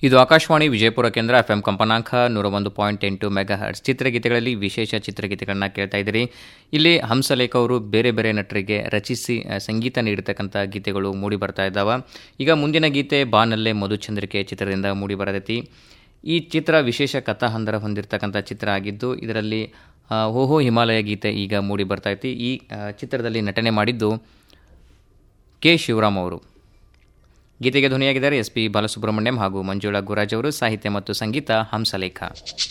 ಇದು ಆಕಾಶವಾಣಿ ವಿಜಯಪುರ ಕೇಂದ್ರ F M ಕಂಪನಾಂಕ ನೂರ ಒಂದು ಪಾಯಿಂಟ್ ಎಂಟು ಮೆಗಾ ಹರ್ಟ್ಸ್ ಚಿತ್ರಗೀತೆಗಳಲ್ಲಿ ವಿಶೇಷ ಚಿತ್ರಗೀತೆಗಳನ್ನ ಕೇಳ್ತಾ ಇದ್ದೀರಿ ಇಲ್ಲಿ ಹಂಸಲೇಖ ಅವರು ಬೇರೆ ಬೇರೆ ನಟರಿಗೆ ರಚಿಸಿ ಆ, ಸಂಗೀತ ನೀಡಿರ್ತಕ್ಕಂಥ ಗೀತೆಗಳು ಮೂಡಿ ಬರ್ತಾ ಇದ್ದಾವೆ ಈಗ ಮುಂದಿನ ಗೀತೆ ಬಾನಲ್ಲೇ ಮಧುಚಂದ್ರಿಕೆ ಚಿತ್ರದಿಂದ ಮೂಡಿ ಬರತೈತಿ ಈ ಚಿತ್ರ ವಿಶೇಷ ಕಥಾಹಂದರ ಹೊಂದಿರತಕ್ಕಂಥ ಚಿತ್ರ ಆಗಿದ್ದು ಇದರಲ್ಲಿ ಆ, ಓಹೋ ಹಿಮಾಲಯ ಗೀತೆ ಈಗ ಮೂಡಿ ಬರ್ತಾ ಐತಿ ಈ ಆ, ಚಿತ್ರದಲ್ಲಿ ನಟನೆ ಮಾಡಿದ್ದು ಕೆ ಶಿವರಾಮ್ ಅವರು ಗೀತೆಗೆ ಧ್ವನಿಯಾಗಿದ್ದಾರೆ ಎಸ್ ಪಿ ಬಾಲಸುಬ್ರಹ್ಮಣ್ಯಂ ಹಾಗೂ ಮಂಜುಳಾ ಗುರಾಜ್ ಅವರು ಸಾಹಿತ್ಯ ಮತ್ತು ಸಂಗೀತ ಹಂಸಲೇಖ